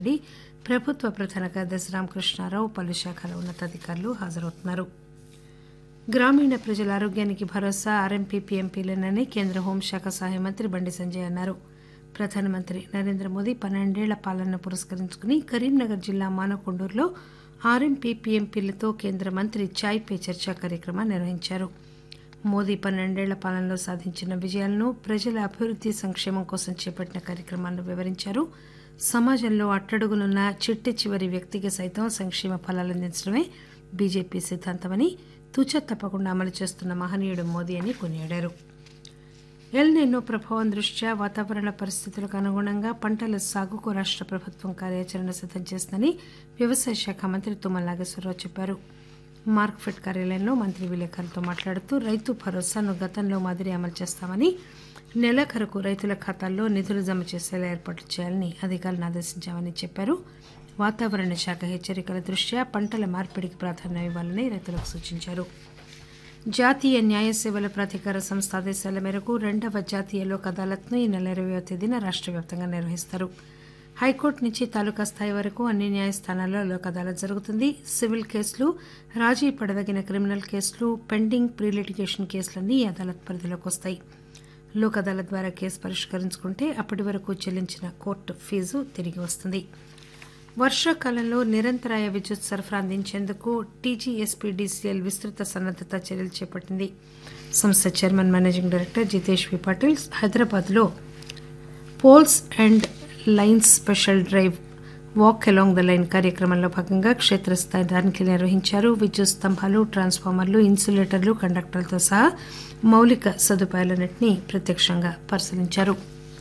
రెడ్డి ప్రభుత్వ ప్రధాన కార్యదర్శి రామకృష్ణారావు పలు శాఖల ఉన్నతాధికారులు హాజరవుతున్నారు గ్రామీణ ప్రజల ఆరోగ్యానికి భరోసా ఆర్ఎంపీ పీఎంపీలేనని కేంద్ర హోంశాఖ సహాయ మంత్రి బండి సంజయ్ అన్నారు ప్రధానమంత్రి నరేంద్ర మోదీ పన్నెండేళ్ల పాలనను పురస్కరించుకుని కరీంనగర్ జిల్లా మానకొండూరులో ఆర్ఎంపీ పీఎంపీలతో కేంద్ర మంత్రి చాయ్ పే చర్చా కార్యక్రమాన్ని నిర్వహించారు మోదీ పన్నెండేళ్ల పాలనలో సాధించిన విజయాలను ప్రజల అభివృద్ది సంక్షేమం కోసం చేపట్టిన కార్యక్రమాలను వివరించారు సమాజంలో అట్టడుగునున్న చిట్ట చివరి వ్యక్తికి సైతం సంక్షేమ ఫలాలు అందించడమే బీజేపీ సిద్దాంతమని తుచ తప్పకుండా అమలు చేస్తున్న మహనీయుడు మోదీ అని కొనియాడారు ఎల్ నినో ప్రభావం దృష్ట్యా వాతావరణ పరిస్థితులకు అనుగుణంగా పంటల సాగుకు రాష్ట ప్రభుత్వం కార్యాచరణ సిద్దం చేస్తుందని వ్యవసాయ శాఖ మంత్రి తుమ్మల నాగేశ్వరరావు చెప్పారు మార్క్ఫెడ్ కార్యాలయంలో మంత్రి విలేకరులతో మాట్లాడుతూ రైతు భరోసాను గతంలో మాదిరి అమలు చేస్తామని నెలాఖరుకు రైతుల ఖాతాల్లో నిధులు జమ చేసేలా ఏర్పాట్లు చేయాలని అధికారులను ఆదేశించామని చెప్పారు వాతావరణ శాఖ హెచ్చరికల దృష్ట్యా పంటల మార్పిడికి ప్రాధాన్యం ఇవ్వాలని రైతులకు సూచించారు జాతీయ న్యాయ సేవల ప్రాధికార సంస్థ ఆదేశాల మేరకు రెండవ జాతీయ లోక్ అదాలత్ను ఈ నెల ఇరవయో తేదీన రాష్ట వ్యాప్తంగా నిర్వహిస్తారు హైకోర్టు నుంచి తాలూకా స్థాయి వరకు అన్ని న్యాయస్థానాల్లో లోక్ అదాలత్ జరుగుతుంది సివిల్ కేసులు రాజీ పడదగిన క్రిమినల్ కేసులు పెండింగ్ ప్రీ లిటిగేషన్ కేసులన్నీ ఈ అదాలత్ పరిధిలోకి వస్తాయి లోక్ అదాలత్ ద్వారా కేసు పరిష్కరించుకుంటే అప్పటి వరకు చెల్లించిన కోర్టు ఫీజు తిరిగి వస్తుంది వర్షాకాలంలో నిరంతరాయ విద్యుత్ సరఫరా అందించేందుకు టీజీఎస్పీడీసీఎల్ విస్తృత సన్నద్దత చర్యలు చేపట్టింది సంస్థ chairman managing director Jitesh V Patil హైదరాబాద్లో poles and lines special drive walk along the line కార్యక్రమంలో భాగంగా క్షేత్రస్థాయి తనిఖీలు నిర్వహించారు విద్యుత్ స్తంభాలు ట్రాన్స్ఫార్మర్లు ఇన్సులేటర్లు కండక్టర్లతో సహా మౌలిక సదుపాయాలన్నింటినీ ప్రత్యక్షంగా పరిశీలించారు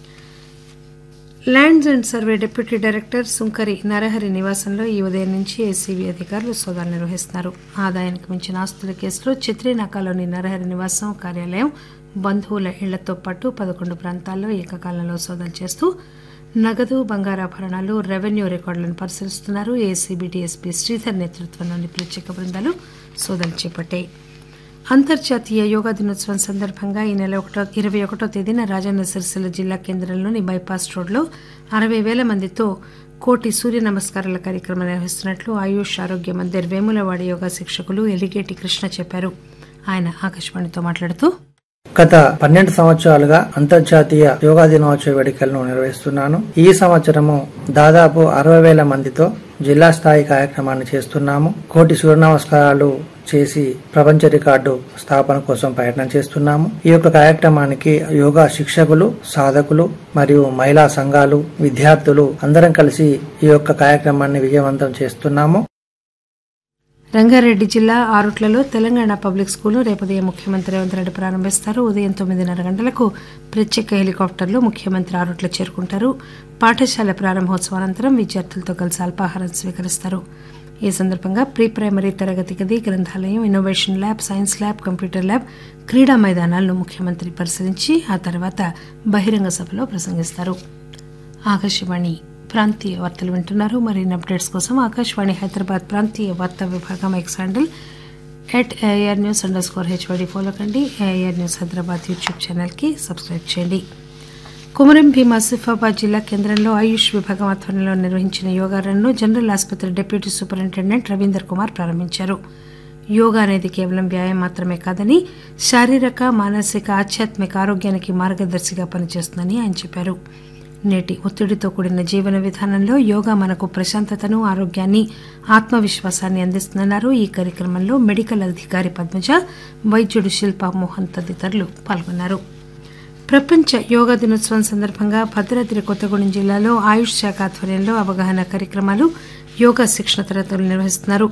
lands and survey deputy director Sunkari Narahari నివాసంలో ఈ ఉదయం నుంచి ఏసీబీ అధికారులు సోదాలు నిర్వహిస్తున్నారు ఆదాయానికి మించిన ఆస్తుల కేసులో చిత్రీనాకాలోని నరహరి నివాసం కార్యాలయం బంధువుల ఇళ్లతో పాటు పదకొండు ప్రాంతాల్లో ఏకకాలంలో సోదాలు చేస్తూ నగదు బంగారాభరణాలు రెవెన్యూ రికార్డులను పరిశీలిస్తున్నారు ఏసీబీ డీఎస్పీ శ్రీధర్ నేతృత్వంలోని ప్రత్యేక బృందాలు సోదాలు చేపట్టాయి అంతర్జాతీయ యోగా దినోత్సవం సందర్భంగా ఈ నెల ఒకటో ఇరవై ఒకటో తేదీన రాజన్న సిరిసిల్ల జిల్లా కేంద్రంలోని బైపాస్ రోడ్లో అరవై వేల మందితో కోటి సూర్య నమస్కారాల కార్యక్రమం నిర్వహిస్తున్నట్లు ఆయుష్ ఆరోగ్య మందిర్ వేములవాడి యోగా శిక్షకులు ఎలిగేటి కృష్ణ చెప్పారు ఆయన ఆకాశవాణితో మాట్లాడుతూ గత పన్నెండు సంవత్సరాలుగా అంతర్జాతీయ యోగా దినోత్సవ వేడుకలను నిర్వహిస్తున్నాను ఈ సంవత్సరము దాదాపు అరవై వేల మందితో జిల్లా స్థాయి కార్యక్రమాన్ని చేస్తున్నాము కోటి సూర్య నమస్కారాలు చేసి ప్రపంచ రికార్డు స్థాపన కోసం ప్రయత్నం చేస్తున్నాము ఈ యొక్క కార్యక్రమానికి యోగా శిక్షకులు సాధకులు మరియు మహిళా సంఘాలు విద్యార్థులు అందరం కలిసి ఈ యొక్క కార్యక్రమాన్ని విజయవంతం చేస్తున్నాము రంగారెడ్డి జిల్లా ఆరుట్లలో తెలంగాణ పబ్లిక్ స్కూల్ రేపు ఉదయం ముఖ్యమంత్రి రేవంత్ రెడ్డి ప్రారంభిస్తారు ఉదయం తొమ్మిదిన్నర గంటలకు ప్రత్యేక హెలికాప్టర్లో ముఖ్యమంత్రి ఆరుట్ల చేరుకుంటారు పాఠశాల ప్రారంభోత్సవానంతరం విద్యార్థులతో కలిసి అల్పాహారం స్వీకరిస్తారు ఈ సందర్భంగా ప్రీ ప్రైమరీ తరగతి గది గ్రంథాలయం innovation lab science lab computer lab క్రీడా మైదానాలను ముఖ్యమంత్రి పరిశీలించి ఆ తర్వాత బహిరంగ సభలో ప్రసంగిస్తారు ఆకాశవాణి ప్రాంతీయ వార్తలు వింటున్నారు మరిన్ని అప్డేట్స్ కోసం ఆకాశవాణి హైదరాబాద్ ప్రాంతీయ వార్తా విభాగం X handle at AR news underscore HYD follow కండి ఏఆర్ న్యూస్ హైదరాబాద్ యూట్యూబ్ ఛానల్కి సబ్స్క్రైబ్ చేయండి కుమరం భీం ఆసిఫాబాద్ జిల్లా కేంద్రంలో ఆయుష్ విభాగం ఆధ్వర్యంలో నిర్వహించిన యోగా రన్ను జనరల్ ఆసుపత్రి డిప్యూటీ సూపరింటెండెంట్ రవీందర్ కుమార్ ప్రారంభించారు యోగా అనేది కేవలం వ్యాయామం మాత్రమే కాదని శారీరక మానసిక ఆధ్యాత్మిక ఆరోగ్యానికి మార్గదర్శిగా పనిచేస్తుందని ఆయన చెప్పారు నేటి ఒత్తిడితో కూడిన జీవన విధానంలో యోగా మనకు ప్రశాంతతను ఆరోగ్యాన్ని ఆత్మవిశ్వాసాన్ని అందిస్తుందన్నారు ఈ కార్యక్రమంలో మెడికల్ అధికారి పద్మజ వైద్యుడు శిల్పా మోహన్ తదితరులు పాల్గొన్నారు ప్రపంచ యోగా దినోత్సవం సందర్భంగా భద్రాద్రి కొత్తగూడెం జిల్లాలో ఆయుష్ శాఖ ఆధ్వర్యంలో అవగాహన కార్యక్రమాలు యోగా శిక్షణ తరగతులు నిర్వహిస్తున్నారు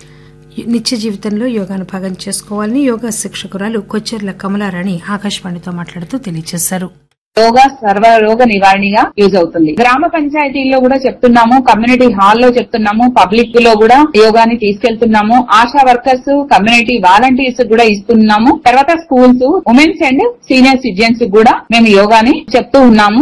నిత్య జీవితంలో యోగాను భాగం చేసుకోవాలని యోగా శిక్షకురాలు కొచ్చెర్ల కమలారాణి ఆకాశవాణితో మాట్లాడుతూ తెలియజేశారు యోగా సర్వ రోగ నివారణగా యూజ్ అవుతుంది గ్రామ పంచాయతీల్లో కూడా చెప్తున్నాము కమ్యూనిటీ హాల్లో చెప్తున్నాము పబ్లిక్ లో కూడా యోగాని తీసుకెళ్తున్నాము ఆశా వర్కర్స్ కమ్యూనిటీ వాలంటీర్స్ కూడా ఇస్తున్నాము తర్వాత schools women's and senior citizens కూడా మేము యోగాని చెప్తూ ఉన్నాము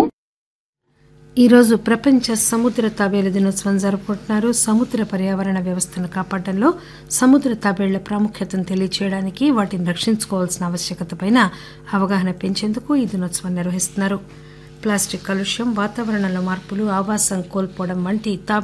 ఈ రోజు ప్రపంచ సముద్ర తాబేలు దినోత్సవం జరుపుకుంటున్నారు సముద్ర పర్యావరణ వ్యవస్థను కాపాడడంలో సముద్ర తాబేళ్ల ప్రాముఖ్యతను తెలియచేయడానికి వాటిని రక్షించుకోవాల్సిన ఆవశ్యకతపై అవగాహన పెంచేందుకు ఈ దినోత్సవం నిర్వహిస్తున్నారు ప్లాస్టిక్ కాలుష్యం వాతావరణంలో మార్పులు ఆవాసం కోల్పోవడం వంటి తాబేళ్ల